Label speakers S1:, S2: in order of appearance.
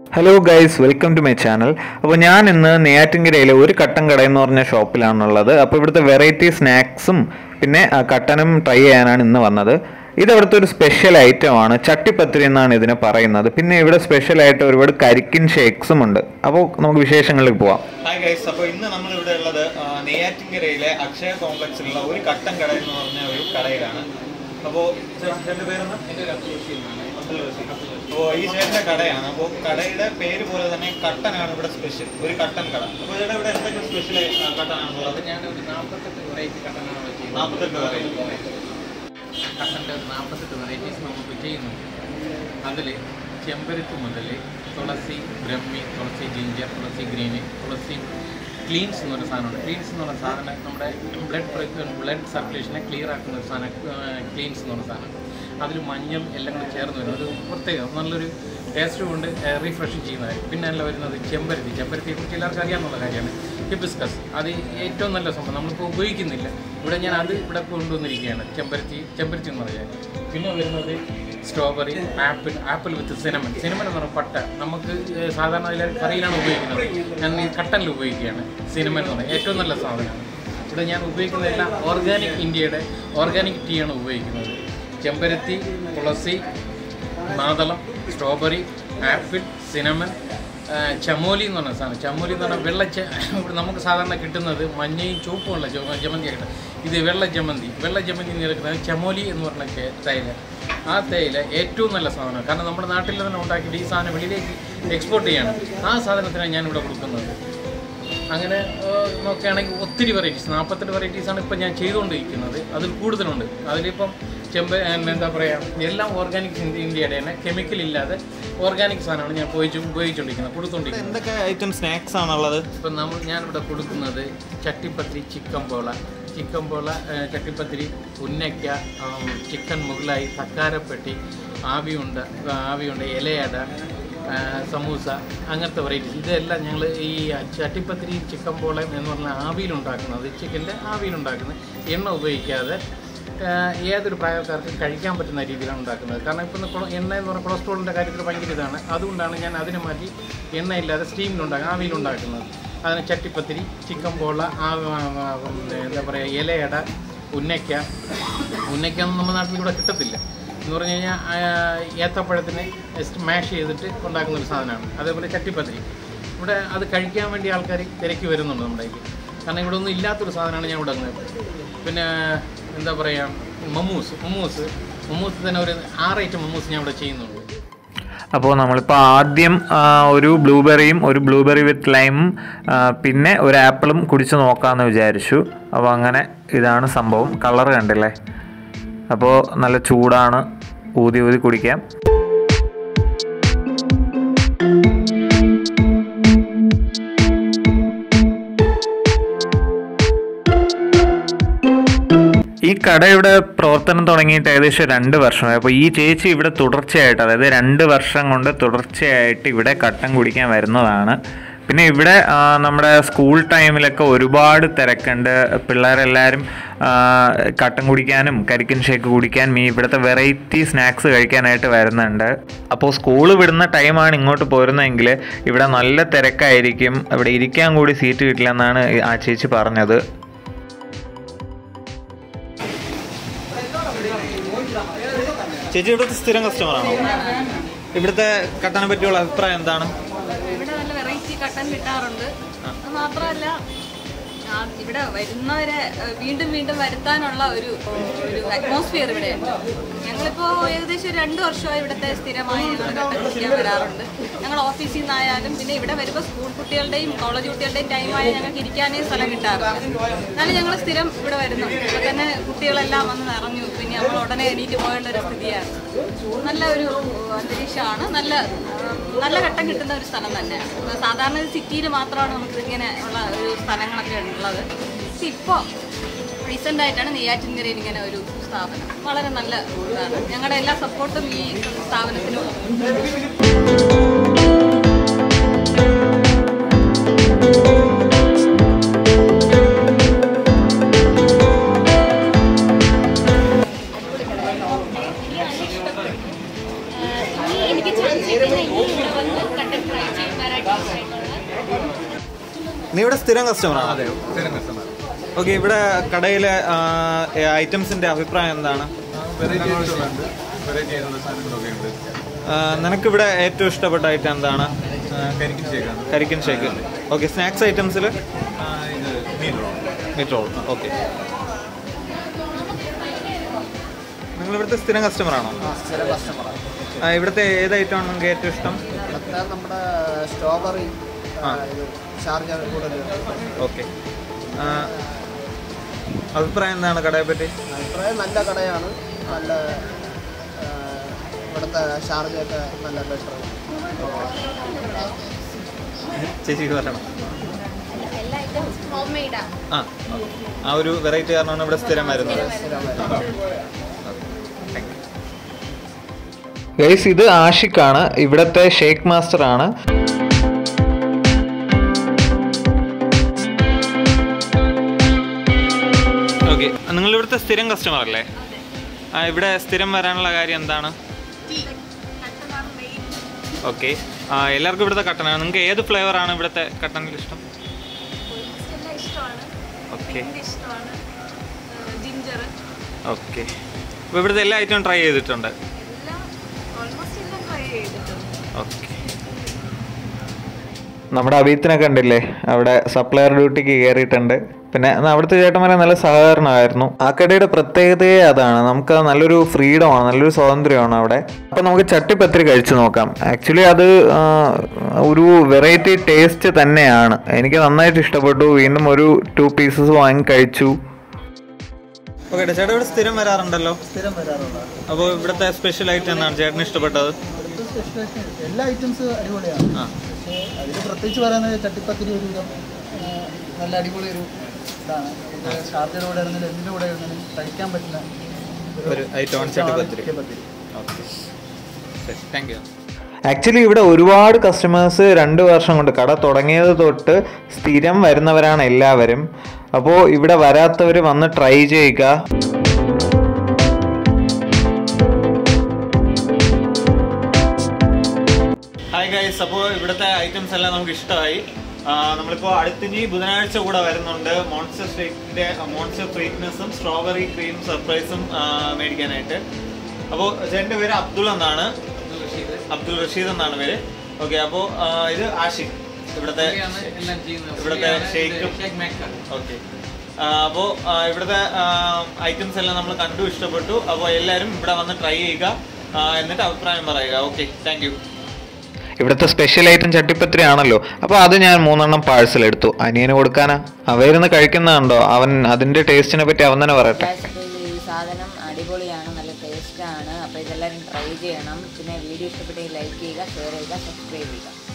S1: Hello guys welcome to my channel അപ്പോൾ ഞാൻ ഇന്ന് നെയ്യാറ്റിൻകരയിലെ ഒരു കട്ടൻ കട എന്ന് പറഞ്ഞ ഷോപ്പിലാണുള്ളത് അപ്പോൾ ഇവിടുത്തെ വെറൈറ്റി സ്നാക്സും പിന്നെ ആ, കട്ടനും ട്രൈ ചെയ്യാനാണ് ഇന്ന് വന്നത് ഇത് അവിടുത്തെ ഒരു സ്പെഷ്യൽ ഐറ്റം ആണ് ചട്ടിപ്പത്തിരി എന്നാണ് ഇതിനെ പറയുന്നത് പിന്നെ ഇവിടെ സ്പെഷ്യൽ ആയിട്ട് ഒരുപാട് കരിക്കിൻ ഷേക്സും ഉണ്ട് അപ്പോൾ നമുക്ക് വിശേഷങ്ങളിൽ പോവാം
S2: ഹായ് ഗൈസ് അപ്പോൾ ഇന്ന് നമ്മൾ ഇവിടെ ഉള്ളത് ആ, നെയ്യാറ്റിൻകരയിലെ അക്ഷയ കോംപ്ലക്സിലുള്ള ഒരു കട്ടൻ കട എന്ന് പറഞ്ഞ ഒരു കടയിലാണ് അപ്പോൾ ചേട്ടൻ്റെ പേരെന്ന് അബ്ദുൽ റഷീദ്. അപ്പോൾ ഈ ചേട്ടൻ്റെ കടയാണ് അപ്പോൾ കടയുടെ പേര് പോലെ തന്നെ കട്ടനാണ് ഇവിടെ സ്പെഷ്യൽ ഒരു കട്ടൻ കട അപ്പോൾ ചേട്ടാ ഇവിടെ എന്തൊക്കെ സ്പെഷ്യൽ കട്ടനാണുള്ളത്
S3: ഞാൻ ഒരു നാൽപ്പത്തെട്ട് വെറൈറ്റി കട്ടനാണ് ചെയ്യുന്നത്
S2: നാൽപ്പത്തെട്ട് വെറൈറ്റി
S3: കട്ടൻ്റെ ഒരു നാൽപ്പത്തെട്ട് വെറൈറ്റീസ് നമുക്ക് ചെയ്യുന്നുണ്ട് അതിൽ ചെമ്പരത്തി മുതൽ Tulsi Brahmi Tulsi ginger Tulsi green Tulsi cleanse എന്ന് പറഞ്ഞ സാധനമുണ്ട് ക്ലീൻസ് എന്ന് പറഞ്ഞ സാധനം നമ്മുടെ ബ്ലഡ് ബ്ലഡ് സർക്കുലേഷനെ ക്ലിയർ ആക്കുന്ന ഒരു സാധനം ക്ലീൻസ് എന്ന് പറഞ്ഞ സാധനം അതിൽ മഞ്ഞൾ എല്ലാം കൂടി ചേർന്ന് വരുന്നത് ഒരു പ്രത്യേകം നല്ലൊരു ടേസ്റ്റ് കൊണ്ട് റീഫ്രഷ് ചെയ്യുന്നതായിരിക്കും പിന്നെ അല്ല വരുന്നത് ചെമ്പരത്തി ചെമ്പരത്തിയെ കുറിച്ച് എല്ലാവർക്കും അറിയാവുന്ന കാര്യമാണ് ഹിബിസ്കസ് അത് ഏറ്റവും നല്ല സംഭവം നമ്മളിപ്പോൾ ഉപയോഗിക്കുന്നില്ല ഇവിടെ ഞാൻ അത് ഇവിടെ കൊണ്ടുവന്നിരിക്കുകയാണ് ചെമ്പരത്തി ചെമ്പരത്തി എന്ന് പറയാൻ പിന്നെ വരുന്നത് strawberry apple apple with cinnamon cinnamon എന്ന് പറഞ്ഞാൽ പട്ട നമുക്ക് ഏഹ്, സാധാരണ അതിൽ കറിയിലാണ് ഉപയോഗിക്കുന്നത് ഞാൻ ഈ കട്ടനിൽ ഉപയോഗിക്കുകയാണ് സിനമൻ എന്ന് പറയുന്നത് ഏറ്റവും നല്ല സാധനമാണ് ഇവിടെ ഞാൻ ഉപയോഗിക്കുന്നതെല്ലാം ഓർഗാനിക് ഇന്ത്യയുടെ ഓർഗാനിക് ടീ ആണ് ഉപയോഗിക്കുന്നത് ചെമ്പരത്തി തുളസി മാതളം സ്ട്രോബെറി ആപ്പിൾ സിനമൻ ആ, ചമോലി എന്ന് പറഞ്ഞ സാധനം ചമോലി എന്ന് പറഞ്ഞാൽ വെള്ള ചെ- ഇവിടെ നമുക്ക് സാധാരണ കിട്ടുന്നത് മഞ്ഞയും ചുവപ്പുമുള്ള ജമ- ജമന്തി കിട്ടും ഇത് വെള്ള ജമന്തി വെള്ള ജമന്തി നിൽക്കുന്നത് ചമോലി എന്ന് പറഞ്ഞ ചെ- തേയില ആ തേയില ഏറ്റവും നല്ല സാധനമാണ് കാരണം നമ്മുടെ നാട്ടിൽ തന്നെ ഉണ്ടാക്കിയിട്ട് ഈ സാധനം വെളിയിലേക്ക് എക്സ്പോർട്ട് ചെയ്യാണ് ആ സാധനത്തിനാണ് ഞാൻ ഇവിടെ കൊടുക്കുന്നത് അങ്ങനെ ഏഹ്, നോക്കുകയാണെങ്കിൽ ഒത്തിരി വെറൈറ്റീസ് നാൽപ്പത്തെട്ട് വെറൈറ്റീസാണ് ഇപ്പം ഞാൻ ചെയ്തുകൊണ്ടിരിക്കുന്നത് അതിൽ കൂടുതലുണ്ട് അതിലിപ്പം ചെമ്പ ഏഹ്, എന്താ പറയുക എല്ലാം ഓർഗാനിക് ഇന്ത്യയുടെ തന്നെ കെമിക്കൽ ഇല്ലാതെ ഓർഗാനിക് സാധനമാണ് ഞാൻ ഉപയോഗിച്ച് ഉപയോഗിച്ചുകൊണ്ടിരിക്കുന്നത് കൊടുത്തുകൊണ്ടിരിക്കുന്നത്
S2: എന്തൊക്കെ ഐറ്റം സ്നാക്സ് ആണുള്ളത്
S3: ഇപ്പം നമ്മൾ ഞാനിവിടെ കൊടുക്കുന്നത് ചട്ടിപ്പത്തിരി ചിക്കൻ പോള ചിക്കൻ പോള ഏഹ്, ചട്ടിപ്പത്തിരി ഉന്നയ്ക്ക ആം, ചിക്കൻ മുഗലായി തക്കാരപ്പെട്ടി ആവിയുണ്ട് ആവിയുണ്ട് ഇലയട ആ, സമൂസ അങ്ങനത്തെ വെറൈറ്റീസ് ഇതെല്ലാം ഞങ്ങൾ ഈ ചട്ടിപ്പത്തിരി ചിക്കൻ പോളയും എന്ന് പറഞ്ഞാൽ ആവിയിലുണ്ടാക്കുന്നത് ചിക്കൻ്റെ ആവിയിലുണ്ടാക്കുന്നത് എണ്ണ ഉപയോഗിക്കാതെ ആ, ഏതൊരു പ്രായക്കാർക്കും കഴിക്കാൻ പറ്റുന്ന രീതിയിലാണ് ഉണ്ടാക്കുന്നത് കാരണം ഇപ്പം കൊള- എണ്ണ എന്ന് പറഞ്ഞാൽ കൊളസ്ട്രോളിൻ്റെ കാര്യത്തിൽ ഭയങ്കര ഇതാണ് അതുകൊണ്ടാണ് ഞാൻ അതിനെ മാറ്റി എണ്ണയില്ലാതെ സ്റ്റീമിലുണ്ടാക്കുക ആവിയിലുണ്ടാക്കുന്നത് അതിന് ചട്ടിപ്പത്തിരി ചിക്കൻ പോള ആ ആ, ആ, പിന്നെ എന്താ പറയുക ഇലയട ഉന്നയ്ക്ക ഉന്നയ്ക്ക ഒന്നും നമ്മുടെ നാട്ടിൽ ഇവിടെ കിട്ടത്തില്ല എന്ന് പറഞ്ഞു കഴിഞ്ഞാൽ ഏത്തപ്പഴത്തിനെ സ്മാഷ് ചെയ്തിട്ട് ഉണ്ടാക്കുന്ന ഒരു സാധനമാണ് അതേപോലെ ചട്ടിപ്പത്തിരി ഇവിടെ അത് കഴിക്കാൻ വേണ്ടി ആൾക്കാർ തിരക്കി വരുന്നുണ്ട് നമ്മുടെ ഇതിൽ കാരണം ഇവിടെ ഒന്നും ഇല്ലാത്തൊരു സാധനമാണ് ഞാൻ ഇവിടെ അങ്ങ് പിന്നെ എന്താ പറയുക മമ്മൂസ് മമ്മൂസ് മമ്മൂസ് തന്നെ ഒരു ആറ് ഐറ്റം മമ്മൂസ് ഞാൻ ഇവിടെ ചെയ്യുന്നുണ്ട്
S1: അപ്പോൾ നമ്മളിപ്പോൾ ആദ്യം ആ, ഒരു ബ്ലൂബെറിയും ഒരു ബ്ലൂബെറി വിത്ത് ലൈമും ആ, പിന്നെ ഒരു ആപ്പിളും കുടിച്ച് നോക്കാമെന്ന് വിചാരിച്ചു അപ്പോൾ അങ്ങനെ ഇതാണ് സംഭവം കളർ കണ്ടില്ലേ അപ്പോൾ നല്ല ചൂടാണ് ഊതി ഊതി കുടിക്കാം ഈ കട ഇവിടെ പ്രവർത്തനം തുടങ്ങിയിട്ട് ഏകദേശം രണ്ട് വർഷമായി അപ്പോൾ ഈ ചേച്ചി ഇവിടെ തുടർച്ചയായിട്ട് അതായത് രണ്ട് വർഷം കൊണ്ട് തുടർച്ചയായിട്ട് ഇവിടെ കട്ടൻ കുടിക്കാൻ വരുന്നതാണ് പിന്നെ ഇവിടെ ആ, നമ്മുടെ സ്കൂൾ ടൈമിലൊക്കെ ഒരുപാട് തിരക്കുണ്ട് പിള്ളേരെല്ലാവരും ആ, കട്ടൻ കുടിക്കാനും കരിക്കൻ ഷേക്ക് കുടിക്കാനും ഈ ഇവിടുത്തെ വെറൈറ്റി സ്നാക്സ് കഴിക്കാനായിട്ട് വരുന്നുണ്ട് അപ്പോൾ സ്കൂൾ വിടുന്ന ടൈമാണ് ഇങ്ങോട്ട് പോരുന്നതെങ്കിൽ ഇവിടെ നല്ല തിരക്കായിരിക്കും ഇവിടെ ഇരിക്കാൻ കൂടി സീറ്റ് കിട്ടില്ലെന്നാണ് ആ ചേച്ചി പറഞ്ഞത്
S2: ചേച്ചി ഇവിടുത്തെ സ്ഥിരം കസ്റ്റമറാണോ ഇവിടുത്തെ കട്ടനെ പറ്റിയുള്ള അഭിപ്രായം എന്താണ്
S4: ഇവിടെ നല്ല വെറൈറ്റി കട്ടൻ കിട്ടാറുണ്ട് അത് മാത്രമല്ല ആ, ഇവിടെ വരുന്നവരെ ഏഹ്, വീണ്ടും വീണ്ടും വരുത്താനുള്ള ഒരു ഒരു അറ്റ്മോസ്ഫിയർ ഇവിടെയുണ്ട് ഞങ്ങളിപ്പോ ഏകദേശം ഒരു രണ്ട് വർഷമായി ഇവിടുത്തെ സ്ഥിരമായി ഞങ്ങൾ കട്ടൻ കുടിക്കാൻ വരാറുണ്ട് ഞങ്ങൾ ഓഫീസിൽ നിന്നായാലും പിന്നെ ഇവിടെ വരുമ്പോൾ സ്കൂൾ കുട്ടികളുടെയും കോളേജ് കുട്ടികളുടെയും ടൈമായി ഞങ്ങൾക്ക് ഇരിക്കാനേ സ്ഥലം കിട്ടാറുണ്ട് എന്നാലും ഞങ്ങൾ സ്ഥിരം ഇവിടെ വരുന്നു ഇപ്പൊ തന്നെ കുട്ടികളെല്ലാം വന്ന് നിറഞ്ഞു പിന്നെ നമ്മൾ ഉടനെ എണീറ്റ് പോകേണ്ട ഒരു സ്ഥിതിയാണ് നല്ല ഒരു അന്തരീക്ഷമാണ് നല്ല ആ, നല്ല ഘട്ടം കിട്ടുന്ന ഒരു സ്ഥലം തന്നെയാണ് സാധാരണ സിറ്റിയിൽ മാത്രമാണ് നമുക്ക് ഇങ്ങനെ ഉള്ള ഒരു സ്ഥലങ്ങളൊക്കെ ഉള്ളത് പക്ഷെ ഇപ്പോൾ റീസെൻ്റ് ആയിട്ടാണ് നെയ്യാറ്റിൻകരയിൽ ഇങ്ങനെ ഒരു സ്ഥാപനം വളരെ നല്ല ഇതാണ് ഞങ്ങളുടെ എല്ലാ സപ്പോർട്ടും ഈ സ്ഥാപനത്തിനും
S5: ഇനി എനിക്ക് ചാൻസ് കിട്ടുന്ന ഇനി ഇവിടെ വന്ന് കട്ടൻ ട്രൈ
S2: നീ ഇവിടെ സ്ഥിരം കസ്റ്റമർ ആണ്
S3: അതെ സ്ഥിരം കസ്റ്റമർ
S2: ഓക്കെ ഇവിടെ കടയിലെ ഐറ്റംസിന്റെ അഭിപ്രായം എന്താണ്
S3: വെറൈറ്റി ഉണ്ട് വെറൈറ്റി ആയിട്ടുള്ള സാധനങ്ങളൊക്കെ ഉണ്ട്
S2: ആ, നിനക്കിവിടെ ഏറ്റവും ഇഷ്ടപ്പെട്ട ഐറ്റം എന്താണ്
S3: കരിക്കിൻ ഷേക്കാണ്
S2: കരിക്കൻ ഷേക്ക് ഓക്കെ സ്നാക്സ് ഐറ്റംസിൽ
S3: ഇത് മീൻ റോൾ
S2: മീറ്റ് റോൾ ഓക്കെ നിങ്ങൾ ഇവിടുത്തെ സ്ഥിരം കസ്റ്റമർ ആണോ
S5: സ്ഥിര കസ്റ്റമറാണ്
S2: ആ, ഇവിടുത്തെ ഏത് ഐറ്റമാണ് നിങ്ങൾക്ക് ഏറ്റവും ഇഷ്ടം
S5: ഇവിടുത്തെ നമ്മുടെ സ്ട്രോബെറി
S2: ആ.
S5: ഇത് ഷാർജ കൂടുതൽ
S2: ഓക്കെ അഭിപ്രായം എന്താണ് കടയെ പറ്റി
S5: അഭിപ്രായം നല്ല കടയാണ് നല്ല ആ, ഇവിടുത്തെ ഷാർജയൊക്കെ നല്ല ബെറ്റർ
S2: ചേച്ചിക്ക് പറയണം
S6: എല്ലാ ഐറ്റംസും ഹോം മെയ്ഡാണ്
S2: ആ ആ ഒരു വെറൈറ്റി കാരണമാണ് ഇവിടെ സ്ഥിരം വരുന്നത് ഗൈസ് ഇത് ആഷിഖാണ് ഇവിടത്തെ ഷേക്ക് മാസ്റ്റർ ആണ് ഓക്കെ നിങ്ങൾ ഇവിടുത്തെ സ്ഥിരം കസ്റ്റമർ അല്ലേ ആ ഇവിടെ സ്ഥിരം വരാനുള്ള കാര്യം എന്താണ് ഓക്കെ ആ എല്ലാവർക്കും ഇവിടുത്തെ കട്ടനാണ് നിങ്ങൾക്ക് ഏത് ഫ്ലേവറാണ് ഇവിടുത്തെ കട്ടനിൽ ഇഷ്ടം
S4: എല്ലാം ഇഷ്ടമാണ്
S2: ഓക്കെ
S4: എൻ്റെ ഇഷ്ടമാണ് ജിഞ്ചർ
S2: ഓക്കെ അപ്പോൾ ഇവിടുത്തെ എല്ലാ ഐറ്റവും ട്രൈ ചെയ്തിട്ടുണ്ട്
S4: എല്ലാം ഓൾമോസ്റ്റ് എല്ലാം ട്രൈ ചെയ്തിട്ടുണ്ട്
S2: ഓക്കെ നമ്മുടെ അബീത്തിനെ കണ്ടില്ലേ അവിടെ സപ്ലയർ ഡ്യൂട്ടിക്ക് കയറിയിട്ടുണ്ട് പിന്നെ അവിടുത്തെ ചേട്ടന്മാരെ നല്ല സഹകരണമായിരുന്നു ആ കടയുടെ പ്രത്യേകതയെ അതാണ് നമുക്ക് നല്ലൊരു ഫ്രീഡമാണ് നല്ലൊരു സ്വാതന്ത്ര്യമാണ് അവിടെ അപ്പോൾ നമുക്ക് ചട്ടിപ്പത്തിരി കഴിച്ചു നോക്കാം ആക്ച്വലി അത് ആ, ഒരു വെറൈറ്റി ടേസ്റ്റ് തന്നെയാണ് എനിക്ക് നന്നായിട്ട് ഇഷ്ടപ്പെട്ടു വീണ്ടും ഒരു ടു പീസസ് വാങ്ങി കഴിച്ചു ഓക്കെ ചേട്ടാ ഇവിടെ സ്ഥിരം വരാറുണ്ടല്ലോ
S5: സ്ഥിരം വരാറുണ്ട്
S2: അപ്പോൾ ഇവിടുത്തെ സ്പെഷ്യൽ ഐറ്റം എന്താണ് ചേട്ടന് ഇഷ്ടപ്പെട്ടത്
S5: ഇവിടുത്തെ സ്പെഷ്യൽ എല്ലാ ഐറ്റംസ് അടിപൊളിയാണ്
S2: ആ
S5: പക്ഷേ അതിൽ പ്രത്യേകിച്ച് പറയുന്നത് ചട്ടിപ്പത്തിരി ഒരു വിധം ആ, നല്ല അടിപൊളി ഒരു ഇതാണ് നമുക്ക് ഷാർജയുടെ കൂടെ ആയിരുന്നാലും എന്തിൻ്റെ കൂടെ ആയിരുന്നാലും കഴിക്കാൻ പറ്റുന്ന
S2: ഒരു ഐറ്റമാണ് ചട്ടിപ്പത്തിരി
S5: ചട്ടിപ്പത്തിരി
S2: താങ്ക് യു ആക്ച്വലി ഇവിടെ ഒരുപാട് കസ്റ്റമേഴ്സ് രണ്ട് വർഷം കൊണ്ട് കട തുടങ്ങിയത് തൊട്ട് സ്ഥിരം വരുന്നവരാണ് എല്ലാവരും അപ്പോൾ ഇവിടെ വരാത്തവർ വന്ന് ട്രൈ ചെയ്യുക ഹായ് ഗൈസ് അപ്പോൾ ഇവിടുത്തെ ഐറ്റംസ് എല്ലാം നമുക്ക് ഇഷ്ടമായി ആ, നമ്മളിപ്പോൾ അടുത്തിനി ബുധനാഴ്ച കൂടെ വരുന്നുണ്ട് മോൺസ്റ്റർ ഷേക്കിന്റെ മോൺസ്റ്റർ സ്വീറ്റ്നെസ്സും സ്ട്രോബെറി ക്രീം സർപ്രൈസും മേടിക്കാനായിട്ട് അപ്പോൾ ചേട്ടൻ്റെ പേര് അബ്ദുൾ എന്നാണ് അബ്ദുൾ റഷീദ് എന്നാണ് പേര് ഓക്കെ അപ്പോൾ ഇത് ആഷിഖ് ഇവിടുത്തെ
S3: എല്ലാം ചെയ്യുന്നത്
S2: ഇവിടുത്തെ ഷേക്കും
S3: ഷേക്ക് മേക്കർ
S2: ഓക്കെ അപ്പോൾ ഇവിടുത്തെ ഐറ്റംസ് എല്ലാം നമ്മൾ കണ്ടു ഇഷ്ടപ്പെട്ടു അപ്പോൾ എല്ലാവരും ഇവിടെ വന്ന് ട്രൈ ചെയ്യുക ആ, എന്നിട്ട് അഭിപ്രായം പറയുക ഓക്കെ താങ്ക് യു ഇവിടുത്തെ സ്പെഷ്യൽ ഐറ്റം ചട്ടിപ്പത്തിരി ആണല്ലോ അപ്പോൾ അത് ഞാൻ മൂന്നെണ്ണം പാഴ്സൽ എടുത്തു അനിയന് കൊടുക്കാനാ അവയിരുന്ന് കഴിക്കുന്നതുണ്ടോ അവൻ അതിന്റെ ടേസ്റ്റിനെ പറ്റി അവൻ തന്നെ പറയട്ടെ
S7: Guys, അപ്പോൾ ഈ സാധനം അടിപൊളിയാണ് നല്ല ടേസ്റ്റാണ് അപ്പോൾ ഇതെല്ലാവരും ട്രൈ ചെയ്യണം പിന്നെ വീഡിയോ ഇഷ്ടപ്പെട്ടെങ്കിൽ ലൈക്ക് ചെയ്യുക ഷെയർ ചെയ്യുക സബ്സ്ക്രൈബ് ചെയ്യുക